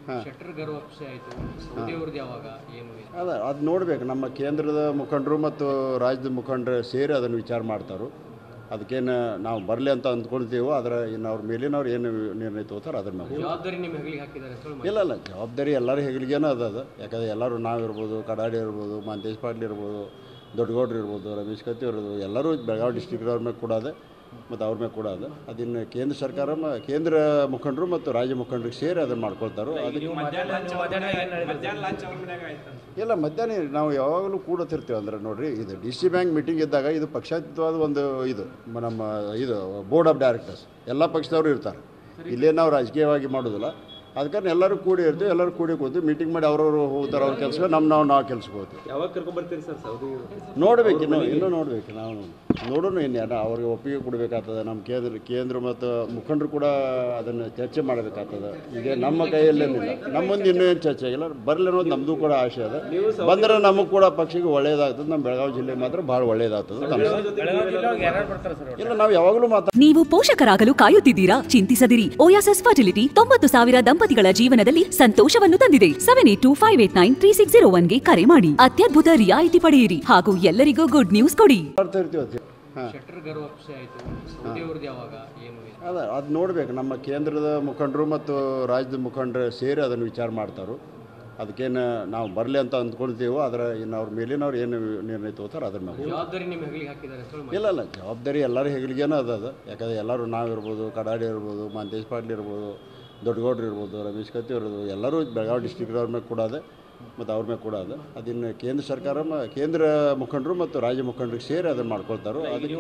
ಶೆಟ್ಟರ್ ಗರ್ಭಾಪ್ಸೆ ಆಯಿತು ಸೌದಿಯವ್ರದ್ದು ಯಾವಾಗ ಏನು ಇದು? ಅದ ಅದು ನೋಡ್ಬೇಕು ನಮ್ಮ ಕೇಂದ್ರದ ಮುಖಂಡರು ಮತ್ತು ರಾಜ್ಯದ ಮುಖಂಡರು ಸೇರಿ ಅದನ್ನು ವಿಚಾರ ಮಾಡ್ತಾರೆ ಅದಕ್ಕೇನು ನಾವು ಬರಲಿ ಅಂತ ಅಂದ್ಕೊಳ್ತೀವೋ ಅದರ ಇನ್ನು ಅವ್ರ ಮೇಲಿನವ್ರು ಏನು ನಿರ್ಣಯ ತಗೋತಾರೆ ಅದ್ರ ಮೇಲೆ ಜವಾಬ್ದಾರಿ ನಿಮ್ಮ ಹೆಗಲಿಗೆ ಹಾಕಿದ್ದಾರೆ ಅಂತ ಹೇಳಿ ಇಲ್ಲ ಇಲ್ಲ ಜವಾಬ್ದಾರಿ ಎಲ್ಲರ ಹೆಗಲಿಗೇನೋ ಅದ ಅದು ಯಾಕಂದರೆ ಎಲ್ಲರೂ ನಾವಿರ್ಬೋದು ಕಡಾಡಿ ಇರ್ಬೋದು ಮಂತೇಶ್ ಪಾಟೀಲ್ ಇರ್ಬೋದು ದೊಡ್ಡಗೌಡ್ರು ಇರ್ಬೋದು ರಮೇಶ್ ಕತ್ತಿ ಇರ್ಬೋದು ಎಲ್ಲರೂ ಬೆಳಗಾವಿ ಡಿಸ್ಟಿಕ್ದವ್ರ ಮೇಲೆ ಕೂಡ ಅದ ಮತ್ತು ಅವ್ರ ಮೇಲೆ ಕೂಡ ಅದ ಅದಿನ್ನು ಕೇಂದ್ರ ಸರ್ಕಾರ ಮ- ಕೇಂದ್ರ ಮುಖಂಡರು ಮತ್ತು ರಾಜ್ಯ ಮುಖಂಡರಿಗೆ ಸೇರಿ ಅದನ್ನು ಮಾಡ್ಕೊಳ್ತಾರೋ ಅದಕ್ಕೆ ಇಲ್ಲ ಮಧ್ಯಾಹ್ನ ನಾವು ಯಾವಾಗಲೂ ಕೂಡತಿರ್ತೀವಿ ಅಂದ್ರೆ ನೋಡ್ರಿ ಇದು ಡಿ ಸಿ ಬ್ಯಾಂಕ್ ಮೀಟಿಂಗ್ ಇದ್ದಾಗ ಇದು ಪಕ್ಷಾತೀತವಾದ ಒಂದು ಇದು ಮ- ನಮ್ಮ ಇದು ಬೋರ್ಡ್ ಆಫ್ ಡೈರೆಕ್ಟರ್ಸ್ ಎಲ್ಲ ಪಕ್ಷದವರು ಇರ್ತಾರೆ ಇಲ್ಲೇ ನಾವು ರಾಜಕೀಯವಾಗಿ ಮಾಡೋದಿಲ್ಲ ಅದಕ್ಕೆ ಎಲ್ಲರೂ ಕೂಡಿ ಇರ್ತೀವಿ ಎಲ್ಲರೂ ಕೂಡಿ ಕೂತೀವಿ ಮೀಟಿಂಗ್ ಮಾಡಿ ಅವ್ರವ್ರು ಹೋಗ್ತಾರೆ ಅವ್ರ ಕೆಲಸ ನಮ್ಮ ನಾವು ನಾವು ಕೆಲ್ಸಕ್ಕೆ ಹೋಗ್ತೀವಿ ಯಾವಾಗ ಕರ್ಕೊಂಡ್ಬರ್ತೀರಿ ಸರ್ ಸೌದಿ ನೋಡ್ಬೇಕು ಇನ್ನು ಇನ್ನೂ ನೋಡ್ಬೇಕು ನಾವು ನೋಡೋಣ ಇನ್ನೇನು ಅವ್ರಿಗೆ ಒಪ್ಪಿಗೆ ಕೊಡಬೇಕಾಗ್ತದೆ ನಮ್ಮ ಕೇಂದ್ರ ಕೇಂದ್ರ ಮತ್ತು ಮುಖಂಡರು ಕೂಡ ಅದನ್ನು ಚರ್ಚೆ ಮಾಡಬೇಕಾಗ್ತದೆ ಈಗ ನಮ್ಮ ಕೈಯಲ್ಲೇನಿಲ್ಲ ನಮ್ಮ ಮುಂದೆ ಇನ್ನೂ ಏನು ಚರ್ಚೆ ಆಗಿಲ್ಲ ಬರಲಿ ಅನ್ನೋದು ನಮ್ಮದು ಕೂಡ ಆಸೆ ಅದ ಬಂದರೆ ನಮಗೆ ಕೂಡ ಪಕ್ಷಿಗೆ ಒಳ್ಳೇದಾಗ್ತದೆ ನಮ್ಮ ಬೆಳಗಾವಿ ಜಿಲ್ಲೆ ಮಾತ್ರ ಭಾಳ ಒಳ್ಳೇದಾಗ್ತದೆ ಇಲ್ಲ ನಾವು ಯಾವಾಗಲೂ ಮಾತಾ ನೀವು ಪೋಷಕರಾಗಲು ಕಾಯುತ್ತಿದ್ದೀರಾ ಚಿಂತಿಸದಿರಿ ಓಯಾಸಸ್ ಫರ್ಟಿಲಿಟಿ ತೊಂಬತ್ತು ಸಾವಿರ ದಂಪತಿಗಳ ಜೀವನದಲ್ಲಿ ಸಂತೋಷವನ್ನು ತಂದಿದೆ seven eight two five eight nine three six zero ಒನ್ಗೆ ಕರೆ ಮಾಡಿ ಅತ್ಯದ್ಭುತ ರಿಯಾಯಿತಿ ಪಡೆಯಿರಿ ಹಾಗೂ ಎಲ್ಲರಿಗೂ ಗುಡ್ ನ್ಯೂಸ್ ಕೊಡಿ ಮಾತಾಡ್ತಾ ಇರ್ತೀವಿ ಅದು. ಹಾಂ ಶೆಟ್ಟರ್ ಗರ್ಭಾಪ್ಸೆ ಆಯಿತು ಸೌದಿಯವ್ರದ್ದು ಯಾವಾಗ ಏನು ಇದು? ಅದ ಅದು ನೋಡ್ಬೇಕು ನಮ್ಮ ಕೇಂದ್ರದ ಮುಖಂಡರು ಮತ್ತು ರಾಜ್ಯದ ಮುಖಂಡರು ಸೇರಿ ಅದನ್ನು ವಿಚಾರ ಮಾಡ್ತಾರೆ ಅದಕ್ಕೇನು ನಾವು ಬರಲಿ ಅಂತ ಅಂದ್ಕೊಳ್ತೀವೋ ಅದರ ಇನ್ನು ಅವ್ರ ಮೇಲಿನವ್ರು ಏನು ನಿರ್ಣಯ ತಗೋತಾರೆ ಅದ್ರ ಮೇಲೆ ಜವಾಬ್ದಾರಿ ನಿಮ್ಮ ಹೆಗಲಿಗೆ ಹಾಕಿದ್ದಾರೆ ಅಂತ ಹೇಳಿ ಇಲ್ಲ ಇಲ್ಲ ಜವಾಬ್ದಾರಿ ಎಲ್ಲರ ಹೆಗಲಿಗೇನೋ ಅದ ಅದು ಯಾಕಂದರೆ ಎಲ್ಲರೂ ನಾವಿರ್ಬೋದು ಕಡಾಡಿ ಇರ್ಬೋದು ಮಂತೇಶ್ ಪಾಟೀಲ್ ಇರ್ಬೋದು ದೊಡ್ಡಗೌಡ್ರು ಇರ್ಬೋದು ರಮೇಶ್ ಕತ್ತಿ ಇರ್ಬೋದು ಎಲ್ಲರೂ ಬೆಳಗಾವಿ ಡಿಸ್ಟಿಕ್ದವ್ರ ಮೇಲೆ ಕೂಡ ಅದ ಮತ್ತು ಅವ್ರ ಮೇಲೆ ಕೂಡ ಅದ ಅದಿನ್ನು ಕೇಂದ್ರ ಸರ್ಕಾರ ಮ- ಕೇಂದ್ರ ಮುಖಂಡರು ಮತ್ತು ರಾಜ್ಯ ಮುಖಂಡರಿಗೆ ಸೇರಿ ಅದನ್ನು ಮಾಡ್ಕೊಳ್ತಾರೋ ಅದಕ್ಕೆ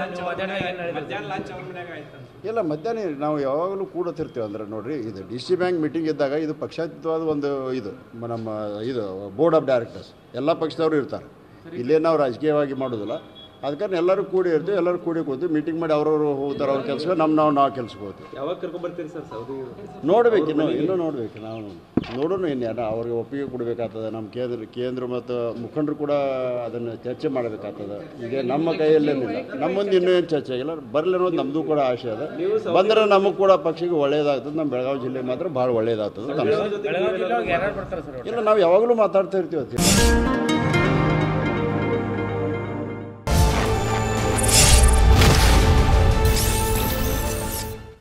ಇಲ್ಲ ಮಧ್ಯಾಹ್ನ ನಾವು ಯಾವಾಗಲೂ ಕೂಡತಿರ್ತೀವಿ ಅಂದ್ರೆ ನೋಡ್ರಿ ಇದು ಡಿ ಸಿ ಬ್ಯಾಂಕ್ ಮೀಟಿಂಗ್ ಇದ್ದಾಗ ಇದು ಪಕ್ಷಾತೀತವಾದ ಒಂದು ಇದು ಮ- ನಮ್ಮ ಇದು ಬೋರ್ಡ್ ಆಫ್ ಡೈರೆಕ್ಟರ್ಸ್ ಎಲ್ಲ ಪಕ್ಷದವರು ಇರ್ತಾರೆ ಇಲ್ಲೇ ನಾವು ರಾಜಕೀಯವಾಗಿ ಮಾಡೋದಿಲ್ಲ ಅದಕ್ಕೆ ಎಲ್ಲರೂ ಕೂಡಿ ಇರ್ತೀವಿ ಎಲ್ಲರೂ ಕೂಡಿ ಕೂತೀವಿ ಮೀಟಿಂಗ್ ಮಾಡಿ ಅವ್ರವ್ರು ಹೋಗ್ತಾರೆ ಅವ್ರ ಕೆಲಸ ನಮ್ಮ ನಾವು ನಾವು ಕೆಲ್ಸಕ್ಕೆ ಹೋಗ್ತೀವಿ ಯಾವಾಗ ಕರ್ಕೊಂಡ್ಬರ್ತೀರಿ ಸರ್ ಸೌದಿ ನೋಡ್ಬೇಕು ಇನ್ನು ಇನ್ನೂ ನೋಡ್ಬೇಕು ನಾವು ನೋಡೋಣ ಇನ್ನೇನು ಅವ್ರಿಗೆ ಒಪ್ಪಿಗೆ ಕೊಡಬೇಕಾಗ್ತದೆ ನಮ್ಮ ಕೇಂದ್ರ ಕೇಂದ್ರ ಮತ್ತು ಮುಖಂಡರು ಕೂಡ ಅದನ್ನು ಚರ್ಚೆ ಮಾಡಬೇಕಾಗ್ತದೆ ಈಗ ನಮ್ಮ ಕೈಯಲ್ಲೇನಿಲ್ಲ ನಮ್ಮ ಮುಂದೆ ಇನ್ನೂ ಏನು ಚರ್ಚೆ ಆಗಿಲ್ಲ ಬರಲಿ ಅನ್ನೋದು ನಮ್ಮದು ಕೂಡ ಆಸೆ ಅದ ಬಂದರೆ ನಮಗೆ ಕೂಡ ಪಕ್ಷಿಗೆ ಒಳ್ಳೇದಾಗ್ತದೆ ನಮ್ಮ ಬೆಳಗಾವಿ ಜಿಲ್ಲೆ ಮಾತ್ರ ಭಾಳ ಒಳ್ಳೇದಾಗ್ತದೆ ಇಲ್ಲ ನಾವು ಯಾವಾಗಲೂ ಮಾತಾಡ್ತಾ ಇರ್ತೀವಿ ಅದು.